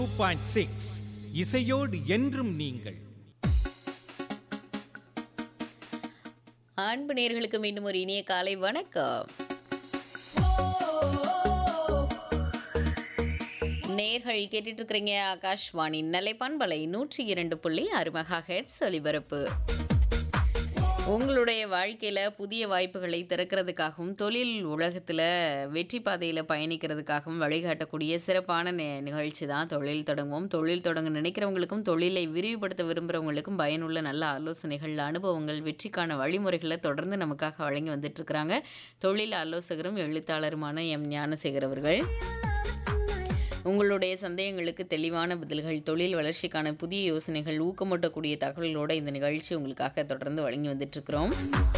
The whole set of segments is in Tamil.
பாயிண்ட் சிக்ஸ் இசையோடு என்றும் நீங்கள் அன்பு நேர்களுக்கு மீண்டும் ஒரு இனிய காலை வணக்கம் நேர்கள் கேட்டுட்டு இருக்கிறீங்க ஆகாஷ்வாணி நிலைப்பான்பலை நூற்றி இரண்டு புள்ளி ஆறு மெகா ஹெட்ஸ் ஒலிபரப்பு உங்களுடைய வாழ்க்கையில் புதிய வாய்ப்புகளை திறக்கிறதுக்காகவும் தொழில் உலகத்தில் வெற்றி பாதையில் பயணிக்கிறதுக்காகவும் வழிகாட்டக்கூடிய சிறப்பான நி- நிகழ்ச்சி தான் தொழில் தொடங்குவோம் தொழில் தொடங்க நினைக்கிறவங்களுக்கும் தொழிலை விரிவுபடுத்த விரும்புகிறவங்களுக்கும் பயனுள்ள நல்ல ஆலோசனைகள் அனுபவங்கள் வெற்றிக்கான வழிமுறைகளை தொடர்ந்து நமக்காக வழங்கி வந்துட்டு இருக்கிறாங்க தொழில் ஆலோசகரும் எழுத்தாளருமான எம் ஞானசேகர் அவர்கள் உங்களுடைய சந்தேகங்களுக்கு தெளிவான பதில்கள் தொழில் வளர்ச்சிக்கான புதிய யோசனைகள் ஊக்கமூட்டக்கூடிய தகவல்களோட இந்த நிகழ்ச்சி உங்களுக்காக தொடர்ந்து வழங்கி வந்துட்டு இருக்கிறோம்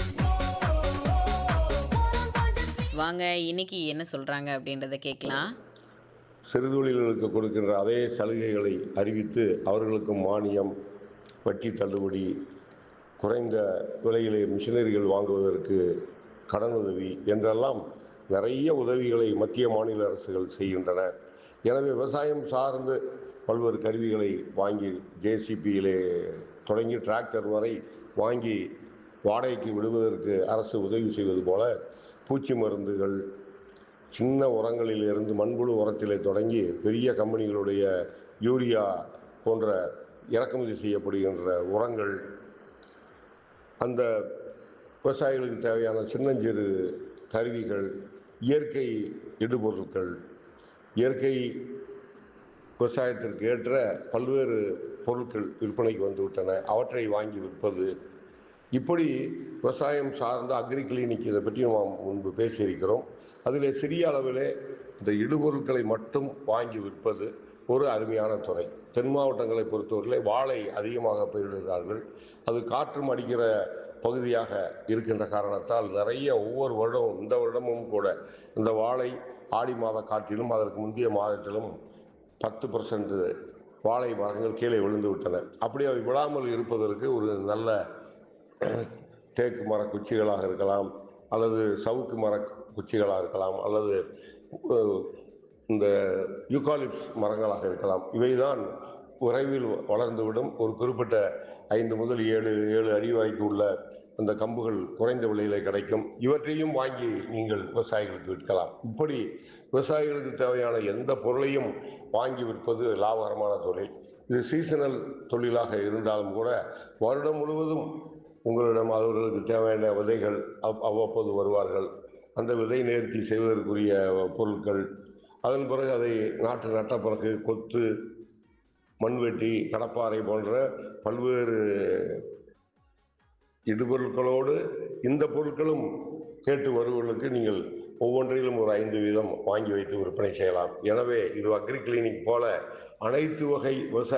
வாங்க இன்னைக்கு என்ன சொல்றாங்க அப்படின்றத கேட்கலாம் சிறுதொழில்களுக்கு கொடுக்கின்ற அதே சலுகைகளை அறிவித்து அவர்களுக்கு மானியம் வட்டி தள்ளுபடி குறைந்த விலையிலே மிஷினரிகள் வாங்குவதற்கு கடன் உதவி என்றெல்லாம் நிறைய உதவிகளை மத்திய மாநில அரசுகள் செய்கின்றன எனவே விவசாயம் சார்ந்து பல்வேறு கருவிகளை வாங்கி ஜேசிபியிலே தொடங்கி டிராக்டர் வரை வாங்கி வாடகைக்கு விடுவதற்கு அரசு உதவி செய்வது போல பூச்சி மருந்துகள் சின்ன உரங்களில் இருந்து மண்புழு உரத்திலே தொடங்கி பெரிய கம்பெனிகளுடைய யூரியா போன்ற இறக்குமதி செய்யப்படுகின்ற உரங்கள் அந்த விவசாயிகளுக்கு தேவையான சின்னஞ்சிறு கருவிகள் இயற்கை இடுபொருட்கள் இயற்கை விவசாயத்திற்கு ஏற்ற பல்வேறு பொருட்கள் விற்பனைக்கு வந்துவிட்டன அவற்றை வாங்கி விற்பது இப்படி விவசாயம் சார்ந்த அக்ரி கிளினிக் இதை பற்றி நாம் முன்பு பேசியிருக்கிறோம் அதிலே சிறிய அளவிலே இந்த இடுபொருட்களை மட்டும் வாங்கி விற்பது ஒரு அருமையான துறை தென் மாவட்டங்களை பொறுத்தவரையிலே வாழை அதிகமாக பயிரிடுகிறார்கள் அது காற்றும் அடிக்கிற பகுதியாக இருக்கின்ற காரணத்தால் நிறைய ஒவ்வொரு வருடமும் இந்த வருடமும் கூட இந்த வாழை ஆடி மாத காற்றிலும் அதற்கு முந்தைய மாதத்திலும் பத்து பர்சன்ட் வாழை மரங்கள் கீழே விழுந்து விட்டன அப்படி அவை விழாமல் இருப்பதற்கு ஒரு நல்ல தேக்கு மர குச்சிகளாக இருக்கலாம் அல்லது சவுக்கு மர குச்சிகளாக இருக்கலாம் அல்லது அஹ், இந்த யூகாலிப்ஸ் மரங்களாக இருக்கலாம் இவைதான் விரைவில் வளர்ந்துவிடும் ஒரு குறிப்பிட்ட ஐந்து முதல் ஏழு ஏழு அடி வரைக்கும் உள்ள அந்த கம்புகள் குறைந்த விலையில கிடைக்கும் இவற்றையும் வாங்கி நீங்கள் விவசாயிகளுக்கு விற்கலாம் இப்படி விவசாயிகளுக்கு தேவையான எந்த பொருளையும் வாங்கி விற்பது லாபகரமான தொழில் இது சீசனல் தொழிலாக இருந்தாலும் கூட வருடம் முழுவதும் உங்களிடம் அவர்களுக்கு தேவையான விதைகள் அவ்- அவ்வப்போது வருவார்கள் அந்த விதை நேர்த்தி செய்வதற்குரிய பொருட்கள் அதன் பிறகு அதை நாட்டு நட்ட பிறகு கொத்து மண்வெட்டி கடப்பாறை போன்ற பல்வேறு இடுபொருட்களோடு இந்த பொருட்களும் கேட்டு வருவர்களுக்கு நீங்கள் ஒவ்வொன்றிலும் ஒரு ஐந்து வீதம் வாங்கி வைத்து விற்பனை செய்யலாம் எனவே இது அக்ரி கிளினிக் போல அனைத்து வகை விவசாய